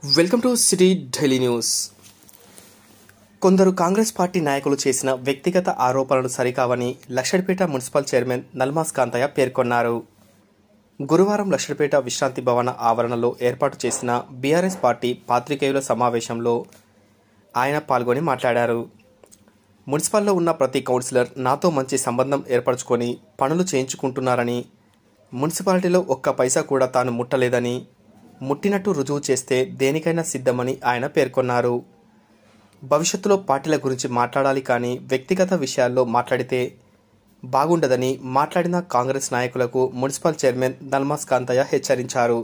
welcome to city daily news కొందరు Congress party నాయకులు చేసిన వ్యక్తిగత ఆరోపణలు సరికావని లక్షడిపేట మున్సిపల్ చైర్మన్ నల్మాస్ కాంతయ్య పేర్కొన్నారు గురువారం లక్షడిపేట విశ్రాంతి భవన ఆవరణలో ఏర్పాటు చేసిన బీఆర్ఎస్ పార్టీ పాత్రికేయుల సమావేశంలో ఆయన పాల్గొని మాట్లాడారు మున్సిపల్లో ఉన్న ప్రతి కౌన్సిలర్ నాతో మంచి సంబంధం ఏర్పరచుకొని పనులు చేయించుకుంటున్నారని మున్సిపాలిటీలో ఒక్క పైసా కూడా తాను ముట్టలేదని ముట్టినట్టు రుజువు చేస్తే దేనికైనా సిద్ధమని ఆయన పేర్కొన్నారు భవిష్యత్తులో పార్టీల గురించి మాట్లాడాలి కానీ వ్యక్తిగత విషయాల్లో మాట్లాడితే బాగుండదని మాట్లాడిన కాంగ్రెస్ నాయకులకు మున్సిపల్ చైర్మన్ నల్మాస్ కాంతయ్య హెచ్చరించారు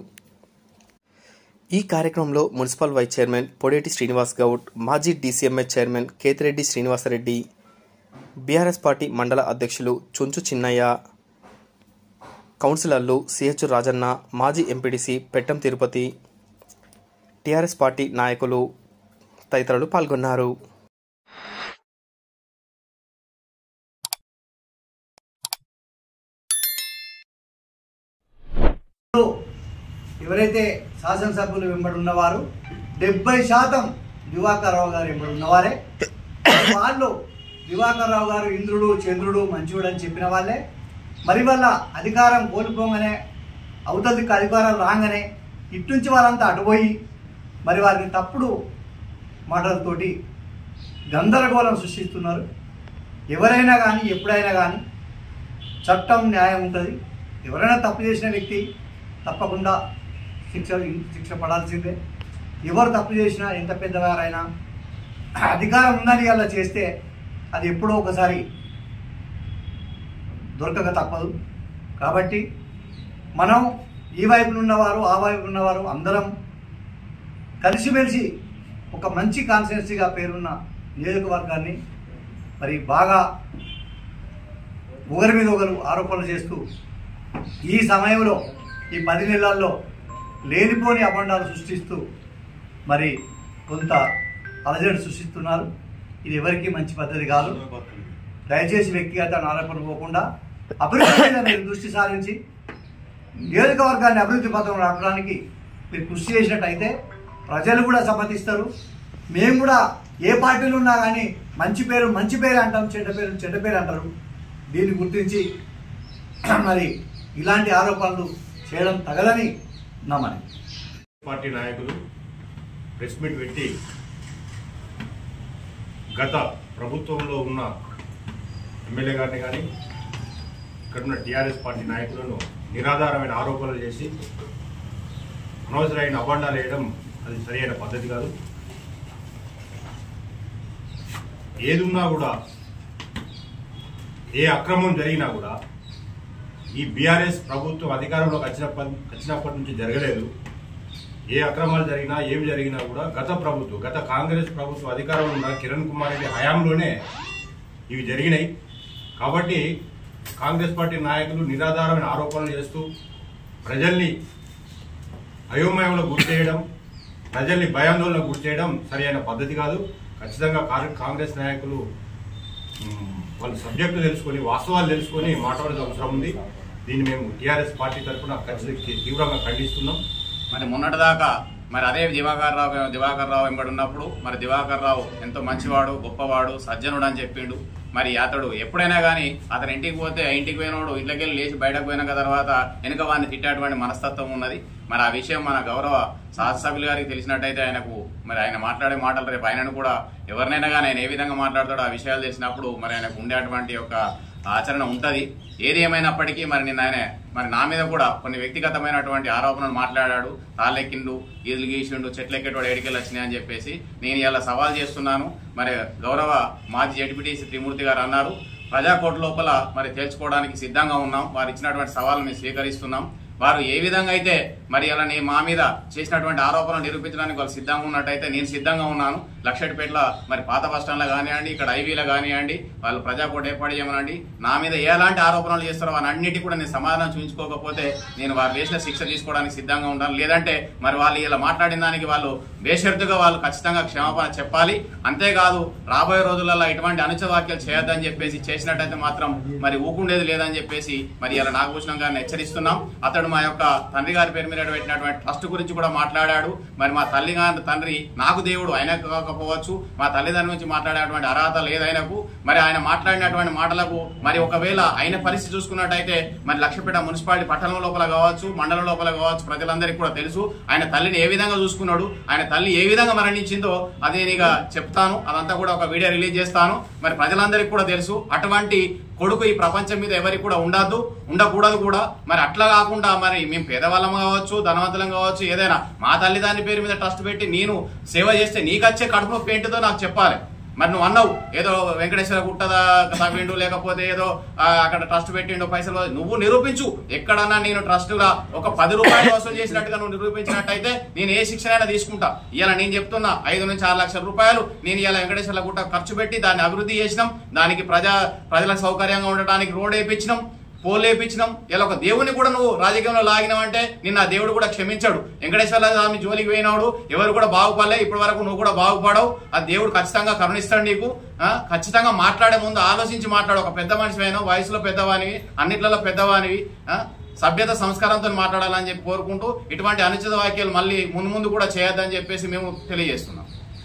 ఈ కార్యక్రమంలో municipal vice chairman Podeti Srinivas Goud మాజీ DCMA chairman Ketireddy Srinivasreddy BRS party మండల అధ్యక్షులు చుంచు చిన్నయ్య కౌన్సిలర్లు సిహెచ్ రాజన్న మాజీ ఎంపీడీసీ పెట్టం తిరుపతి టీఆర్ఎస్ పార్టీ నాయకులు తదితరులు పాల్గొన్నారు ఎవరైతే శాసనసభ్యులు వెంబడి ఉన్నవారు డెబ్బై శాతం దివాకర్ రావు గారు వెంబడి ఉన్నవారే వాళ్ళు దివాకర్ రావు గారు ఇంద్రుడు చంద్రుడు మంచుడు అని చెప్పిన వాళ్ళే మరి వాళ్ళ అధికారం కోల్పోగానే అవతలికి అధికారం రాగానే ఇట్నుంచి వాళ్ళంతా అటుపోయి మరి వారిని తప్పుడు మాటలతోటి గందరగోళం సృష్టిస్తున్నారు ఎవరైనా కానీ ఎప్పుడైనా కానీ చట్టం న్యాయం ఉంటుంది ఎవరైనా తప్పు చేసిన వ్యక్తి తప్పకుండా శిక్ష శిక్ష పడాల్సిందే ఎవరు తప్పు చేసినా ఎంత పెద్దవారైనా అధికారం ఉందని అలా చేస్తే అది ఎప్పుడో ఒకసారి దొరకక తప్పదు కాబట్టి మనం ఈ వైపున ఉన్నవారు ఆ వైపు ఉన్నవారు అందరం కలిసిమెలిసి ఒక మంచి కాన్స్టిట్యున్సీగా పేరున్న నియోజకవర్గాన్ని మరి బాగా ఒకరి మీద ఒకరు ఆరోపణలు చేస్తూ ఈ సమయంలో ఈ పది నెలల్లో లేనిపోని అబండాలు సృష్టిస్తూ మరి కొంత అలజడి సృష్టిస్తున్నారు ఇది ఎవరికీ మంచి పద్ధతి కాదు దయచేసి వ్యక్తిగత ఆరోపణ పోకుండా అభివృద్ధి మీద మీరు దృష్టి సారించి నియోజకవర్గాన్ని అభివృద్ధి పథకం రావడానికి మీరు కృషి చేసినట్టయితే ప్రజలు కూడా సమ్మతిస్తారు మేము కూడా ఏ పార్టీలు ఉన్నా కానీ మంచి పేరు మంచి పేరు అంటాం చెడ్డ పేరు చెడ్డ పేరు అంటారు దీన్ని గుర్తించి మరి ఇలాంటి ఆరోపణలు చేయడం తగదని నమ్మని పార్టీ నాయకులు ప్రెస్ మీట్ పెట్టి గత ప్రభుత్వంలో ఉన్న ఎమ్మెల్యే గారిని కానీ ఇక్కడ ఉన్న టీఆర్ఎస్ పార్టీ నాయకులను నిరాధారమైన ఆరోపణలు చేసి అనవసరమైన అబండాలు వేయడం అది సరైన పద్ధతి కాదు ఏదున్నా కూడా ఏ అక్రమం జరిగినా కూడా ఈ బీఆర్ఎస్ ప్రభుత్వం అధికారంలోకి వచ్చినప్పటి వచ్చినప్పటి నుంచి జరగలేదు ఏ అక్రమాలు జరిగినా ఏమి జరిగినా కూడా గత ప్రభుత్వం గత కాంగ్రెస్ ప్రభుత్వం అధికారంలో ఉన్న కిరణ్ కుమార్ రెడ్డి హయాంలోనే ఇవి జరిగినాయి కాబట్టి కాంగ్రెస్ పార్టీ నాయకులు నిరాధారమైన ఆరోపణలు చేస్తూ ప్రజల్ని అయోమయంలో గురి చేయడం ప్రజల్ని భయాందోళనకు గురి చేయడం సరైన పద్ధతి కాదు ఖచ్చితంగా కాంగ్రెస్- కాంగ్రెస్ నాయకులు మ్, వాళ్ళ సబ్జెక్టు తెలుసుకొని వాస్తవాలు తెలుసుకొని మాట్లాడాల్సిన అవసరం ఉంది దీన్ని మేము టీఆర్ఎస్ పార్టీ తరఫున ఖచ్చితంగా తీవ్రంగా ఖండిస్తున్నాం మరి మొన్నటిదాకా మరి అదే దివాకర్ రావు దివాకర్ రావు వెంబడి ఉన్నప్పుడు మరి దివాకర్ రావు ఎంతో మంచివాడు గొప్పవాడు సజ్జనుడు అని చెప్పిండు మరి అతడు ఎప్పుడైనా కానీ అతని ఇంటికి పోతే ఆ ఇంటికి పోయినోడు ఇంట్లోకి వెళ్ళి లేచి బయటకు పోయినాక తర్వాత వెనుక వాడిని తిట్టేటువంటి మనస్తత్వం ఉన్నది మరి ఆ విషయం మన గౌరవ శాసనసభ్యులు గారికి తెలిసినట్టయితే ఆయనకు మరి ఆయన మాట్లాడే మాటలు రేపు ఆయనను కూడా ఎవరినైనా కానీ ఆయన ఏ విధంగా మాట్లాడతాడో ఆ విషయాలు తెలిసినప్పుడు మరి ఆయనకు ఉండేటువంటి ఒక ఆచరణ ఉంటది ఏది ఏమైనప్పటికీ మరి నిన్న ఆయన మరి నా మీద కూడా కొన్ని వ్యక్తిగతమైనటువంటి ఆరోపణలు మాట్లాడాడు తాళ్ళెక్కిండు ఈదులు గీసిండు చెట్లు ఎక్కేటోడు ఏడికెళ్ళి వచ్చినాయి అని చెప్పేసి నేను ఇలా సవాల్ చేస్తున్నాను మరి గౌరవ మాజీ జడ్పీటీసీ త్రిమూర్తి గారు అన్నారు ప్రజాకోర్టు లోపల మరి తేల్చుకోవడానికి సిద్ధంగా ఉన్నాం వారు ఇచ్చినటువంటి సవాల్ మేము స్వీకరిస్తున్నాం వారు ఏ విధంగా అయితే మరి అలా నీ మా మీద చేసినటువంటి ఆరోపణలు నిరూపించడానికి వాళ్ళు సిద్ధంగా ఉన్నట్టయితే నేను సిద్ధంగా ఉన్నాను లక్షటిపేటల మరి పాత బస్ స్టాండ్లో కానివ్వండి ఇక్కడ ఐవీలో కానివ్వండి వాళ్ళు ప్రజాకోట ఏర్పాటు చేయమనండి నా మీద ఎలాంటి ఆరోపణలు చేస్తారో వారి అన్నిటి కూడా నేను సమాధానం చూపించుకోకపోతే నేను వారు వేసిన శిక్ష తీసుకోవడానికి సిద్ధంగా ఉంటాను లేదంటే మరి వాళ్ళు ఇలా మాట్లాడిన దానికి వాళ్ళు బేషరతుగా వాళ్ళు ఖచ్చితంగా క్షమాపణ చెప్పాలి అంతేకాదు రాబోయే రోజులలో ఇటువంటి అనుచిత వ్యాఖ్యలు చేయొద్దని చెప్పేసి చేసినట్టయితే మాత్రం మరి ఊకుండేది లేదని చెప్పేసి మరి ఇలా నాగభూషణం గారిని హెచ్చరిస్తున్నాం అతడు మా యొక్క తండ్రి గారి పేరు మీద పెట్టినటువంటి ట్రస్ట్ గురించి కూడా మాట్లాడాడు మరి మా తల్లి గారి తండ్రి నాకు దేవుడు ఆయన కాకపోవచ్చు మా తల్లిదండ్రుల నుంచి మాట్లాడేటువంటి అర్హత లేదు ఆయనకు మరి ఆయన మాట్లాడినటువంటి మాటలకు మరి ఒకవేళ ఆయన పరిస్థితి చూసుకున్నట్టయితే మరి లక్షపేట మున్సిపాలిటీ పట్టణం లోపల కావచ్చు మండలం లోపల కావచ్చు ప్రజలందరికీ కూడా తెలుసు ఆయన తల్లిని ఏ విధంగా చూసుకున్నాడు ఆయన తల్లి ఏ విధంగా మరణించిందో అది నేను ఇక చెప్తాను అదంతా కూడా ఒక వీడియో రిలీజ్ చేస్తాను మరి ప్రజలందరికీ కూడా తెలుసు అటువంటి కొడుకు ఈ ప్రపంచం మీద ఎవరికి కూడా ఉండద్దు ఉండకూడదు కూడా మరి అట్లా కాకుండా మరి మేము పేదవాళ్ళం కావచ్చు ధనవంతులం కావచ్చు ఏదైనా మా తల్లిదండ్రి పేరు మీద ట్రస్ట్ పెట్టి నేను సేవ చేస్తే నీకు వచ్చే కడుపు నొప్పి ఏంటిదో నాకు చెప్పాలి మరి నువ్వు అన్నావు ఏదో వెంకటేశ్వర గుట్టదా తవ్విండు లేకపోతే ఏదో ఆ, అక్కడ ట్రస్ట్ పెట్టిండు పైసలు నువ్వు నిరూపించు ఎక్కడన్నా నేను ట్రస్ట్ గా ఒక పది రూపాయలు వసూలు చేసినట్టుగా నువ్వు నిరూపించినట్టయితే నేను ఏ శిక్షణ తీసుకుంటా ఇవాళ నేను చెప్తున్నా ఐదు నుంచి ఆరు లక్షల రూపాయలు నేను ఇలా వెంకటేశ్వర గుట్ట ఖర్చు పెట్టి దాన్ని అభివృద్ధి చేసినాం దానికి ప్రజా ప్రజలకు సౌకర్యంగా ఉండడానికి రోడ్ వేయించినాం పోల్ వేయించినాం ఇలా ఒక దేవుని కూడా నువ్వు రాజకీయంలో లాగినావంటే నిన్న ఆ దేవుడు కూడా క్షమించాడు వెంకటేశ్వర స్వామి జోలికి పోయినాడు ఎవరు కూడా బాగుపడలే ఇప్పటి వరకు నువ్వు కూడా బాగుపడవు ఆ దేవుడు ఖచ్చితంగా కరుణిస్తాడు నీకు ఆ, ఖచ్చితంగా మాట్లాడే ముందు ఆలోచించి మాట్లాడు ఒక పెద్ద మనిషి అయినా వయసులో పెద్దవానివి అన్నిట్లలో పెద్దవానివి ఆ, సభ్యత సంస్కారంతో మాట్లాడాలని చెప్పి కోరుకుంటూ ఇటువంటి అనుచిత వాక్యాలు మళ్ళీ ముందు ముందు కూడా చేయొద్దని చెప్పేసి మేము తెలియజేస్తున్నాం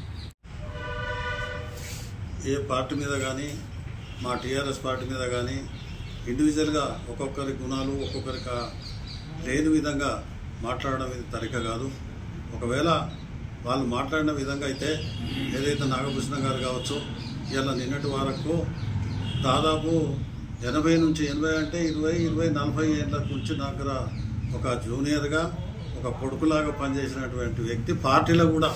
ఏ పార్టీ మీద కానీ మా టీఆర్ఎస్ పార్టీ మీద కానీ ఇండివిజువల్గా ఒక్కొక్కరి గుణాలు ఒక్కొక్కరికి ఆ లేని విధంగా మాట్లాడడం ఇది తరిక కాదు ఒకవేళ వాళ్ళు మాట్లాడిన విధంగా అయితే ఏదైతే నాగభూషణ గారు కావచ్చు ఇలా నిన్నటి వరకు దాదాపు ఎనభై నుంచి ఎనభై అంటే ఇరవై ఇరవై నలభై ఏళ్ళ నుంచి దగ్గర ఒక జూనియర్గా ఒక కొడుకులాగా పనిచేసినటువంటి వ్యక్తి పార్టీలో కూడా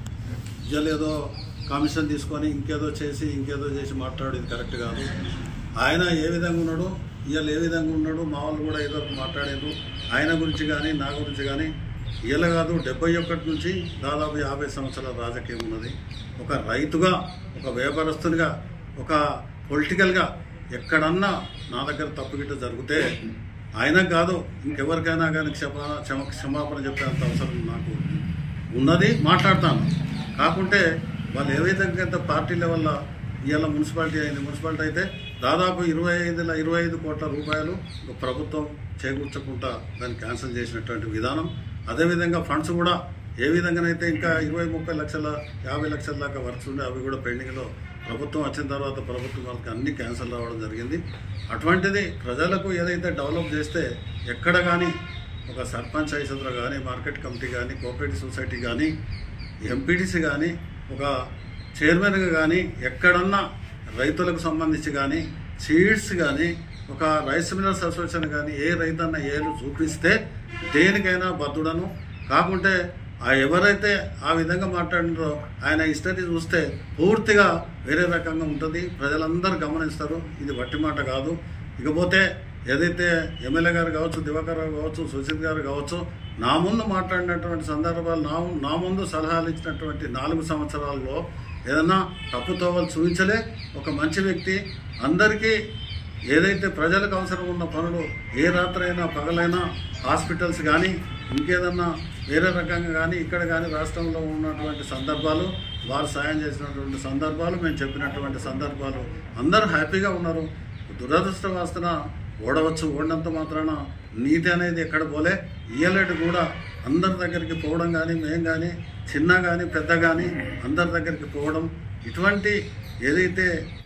ఇవాళ ఏదో కమిషన్ తీసుకొని ఇంకేదో చేసి ఇంకేదో చేసి మాట్లాడేది కరెక్ట్ కాదు ఆయన ఏ విధంగా ఉన్నాడు ఇవాళ ఏ విధంగా ఉన్నాడు మా వాళ్ళు కూడా ఏదో మాట్లాడారు ఆయన గురించి కానీ నా గురించి కానీ ఇవాళ కాదు డెబ్బై ఒకటి నుంచి దాదాపు యాభై సంవత్సరాల రాజకీయం ఉన్నది ఒక రైతుగా ఒక వ్యాపారస్తునిగా ఒక పొలిటికల్గా ఎక్కడన్నా నా దగ్గర తప్పు గిట్ట జరిగితే ఆయనకు కాదు ఇంకెవరికైనా కానీ క్షమా క్షమ క్షమాపణ చెప్పేంత అవసరం నాకు ఉన్నది మాట్లాడతాను కాకుంటే వాళ్ళు ఏ విధంగా అయితే పార్టీ లెవెల్లో ఇవాళ మున్సిపాలిటీ అయింది మున్సిపాలిటీ అయితే దాదాపు ఇరవై ఐదు ఇరవై ఐదు కోట్ల రూపాయలు ఒక ప్రభుత్వం చేకూర్చకుండా దాన్ని క్యాన్సిల్ చేసినటువంటి విధానం అదేవిధంగా ఫండ్స్ కూడా ఏ విధంగానైతే ఇంకా ఇరవై ముప్పై లక్షల యాభై లక్షల దాకా వర్క్స్ ఉండే అవి కూడా పెండింగ్లో ప్రభుత్వం వచ్చిన తర్వాత ప్రభుత్వం వాళ్ళకి అన్ని క్యాన్సిల్ రావడం జరిగింది అటువంటిది ప్రజలకు ఏదైతే డెవలప్ చేస్తే ఎక్కడ కానీ ఒక సర్పంచ్ ఐసంద్ర కానీ మార్కెట్ కమిటీ కానీ కోఆపరేటివ్ సొసైటీ కానీ ఎంపీటీసీ కానీ ఒక చైర్మన్గా కానీ ఎక్కడన్నా రైతులకు సంబంధించి కానీ సీడ్స్ కానీ ఒక రైస్ మిల్లర్స్ అసోసియేషన్ కానీ ఏ రైతన్న ఏలు చూపిస్తే దేనికైనా బద్దుడను కాకుంటే ఆ ఎవరైతే ఆ విధంగా మాట్లాడినారో ఆయన హిస్టరీ చూస్తే పూర్తిగా వేరే రకంగా ఉంటుంది ప్రజలందరూ గమనిస్తారు ఇది వట్టి మాట కాదు ఇకపోతే ఏదైతే ఎమ్మెల్యే గారు కావచ్చు దివాకర్ రావు కావచ్చు సుశీల్ గారు కావచ్చు నా ముందు మాట్లాడినటువంటి సందర్భాలు నా నా ముందు సలహాలు ఇచ్చినటువంటి నాలుగు సంవత్సరాల్లో ఏదన్నా తప్పుతోవలు చూపించలే ఒక మంచి వ్యక్తి అందరికీ ఏదైతే ప్రజలకు అవసరం ఉన్న పనులు ఏ రాత్రైనా పగలైనా హాస్పిటల్స్ కానీ ఇంకేదన్నా వేరే రకంగా కానీ ఇక్కడ కానీ రాష్ట్రంలో ఉన్నటువంటి సందర్భాలు వారు సాయం చేసినటువంటి సందర్భాలు మేము చెప్పినటువంటి సందర్భాలు అందరూ హ్యాపీగా ఉన్నారు దురదృష్టవాసన ఓడవచ్చు ఓడినంత మాత్రాన నీతి అనేది ఎక్కడ పోలే ఇయ్యలేటు కూడా అందరి దగ్గరికి పోవడం కానీ మేం కానీ చిన్న కానీ పెద్ద కానీ అందరి దగ్గరికి పోవడం ఇటువంటి ఏదైతే